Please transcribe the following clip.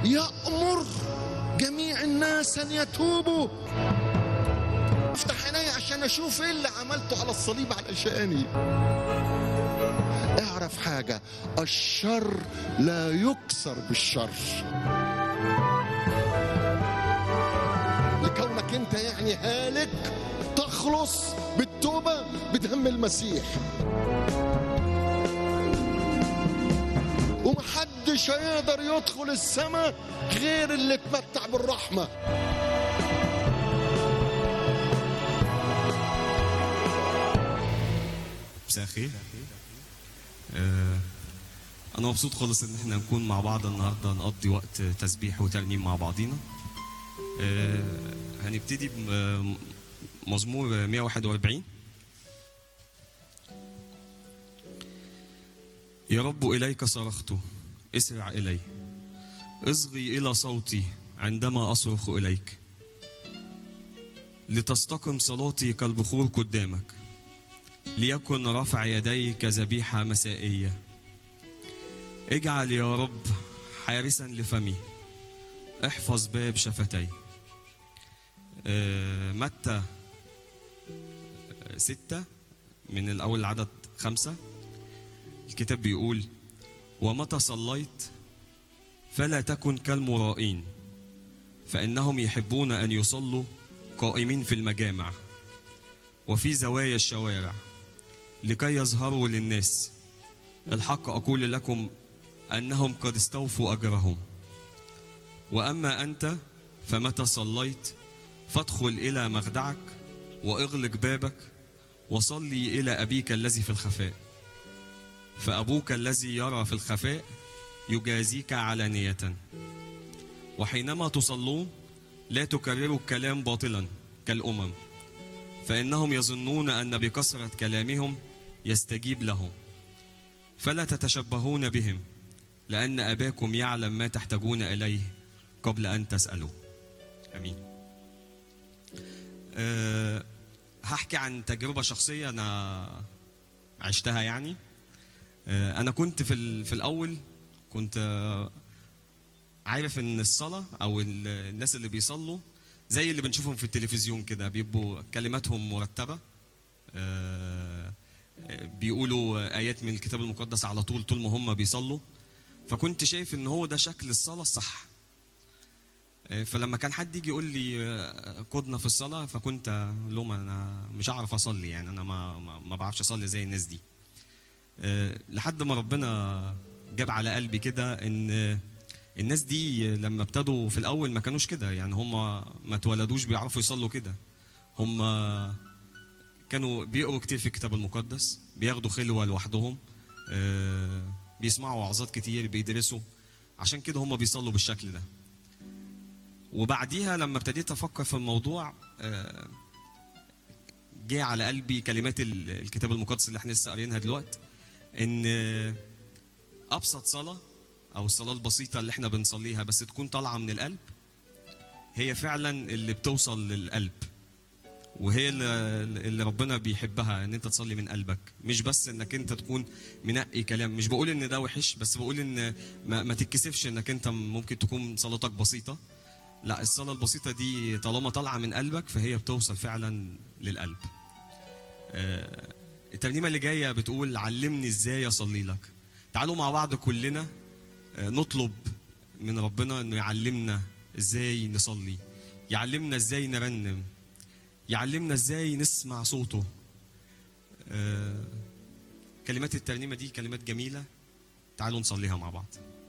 يأمر جميع الناس أن يتوبوا افتح عيني عشان أشوف إيه اللي عملته على الصليب علشاني اعرف حاجة الشر لا يكسر بالشر لكونك انت يعني هالك تخلص بالتوبة بدم المسيح ومحدش هيقدر يدخل السماء غير اللي اتمتع بالرحمة مساء الخير آه، انا مبسوط خالص ان احنا نكون مع بعض النهارده نقضي وقت تسبيح وترنيم مع بعضينا آه، هنبتدي بمزمور 141 يا رب اليك صرخت اسرع الي اصغي الى صوتي عندما اصرخ اليك لتستقم صلاتي كالبخور قدامك ليكن رفع يدي كذبيحة مسائية اجعل يا رب حارسا لفمي احفظ باب شفتي آه، متى آه، ستة من الأول العدد خمسة الكتاب بيقول ومتى صليت فلا تكن كالمرائين فإنهم يحبون أن يصلوا قائمين في المجامع وفي زوايا الشوارع لكي يظهروا للناس الحق أقول لكم أنهم قد استوفوا أجرهم وأما أنت فمتى صليت فادخل إلى مخدعك وأغلق بابك وصلي إلى أبيك الذي في الخفاء فأبوك الذي يرى في الخفاء يجازيك علانية وحينما تصلون لا تكرروا الكلام باطلا كالأمم فإنهم يظنون أن بكثرة كلامهم يستجيب لهم فلا تتشبهون بهم لأن أباكم يعلم ما تحتاجون إليه قبل أن تسألوا أمين أه هحكي عن تجربة شخصية أنا عشتها يعني أه أنا كنت في, ال- في الأول كنت آه، عارف إن الصلاة أو ال- الناس اللي بيصلوا زي اللي بنشوفهم في التلفزيون كده بيبقوا كلماتهم مرتبة آه، آه، بيقولوا آيات من الكتاب المقدس على طول طول ما هم بيصلوا فكنت شايف ان هو ده شكل الصلاة الصح آه، فلما كان حد يجي يقول لي آه، قدنا في الصلاة فكنت أقول لهم انا مش هعرف اصلي يعني انا ما ما ما بعرفش اصلي زي الناس دي آه، لحد ما ربنا جاب على قلبي كده ان آه، الناس دي لما ابتدوا في الاول ما كانوش كده يعني هم ما اتولدوش بيعرفوا يصلوا كده هم كانوا بيقروا كتير في الكتاب المقدس بياخدوا خلوه لوحدهم آه، بيسمعوا وعظات كتير بيدرسوا عشان كده هم بيصلوا بالشكل ده وبعديها لما ابتديت افكر في الموضوع آه، جه على قلبي كلمات ال- الكتاب المقدس اللي احنا لسه قاريينها دلوقتي ان آه، ابسط صلاه او الصلاه البسيطه اللي احنا بنصليها بس تكون طالعه من القلب هي فعلا اللي بتوصل للقلب وهي اللي, اللي ربنا بيحبها ان انت تصلي من قلبك مش بس انك انت تكون منقي كلام مش بقول ان ده وحش بس بقول ان ما, ما تتكسفش انك انت ممكن تكون صلاتك بسيطه لا الصلاه البسيطه دي طالما طالعه من قلبك فهي بتوصل فعلا للقلب آه، الترنيمه اللي جايه بتقول علمني ازاي اصلي لك تعالوا مع بعض كلنا آه، نطلب من ربنا انه يعلمنا ازاي نصلي يعلمنا ازاي نرنم يعلمنا ازاي نسمع صوته آه، كلمات الترنيمه دي كلمات جميله تعالوا نصليها مع بعض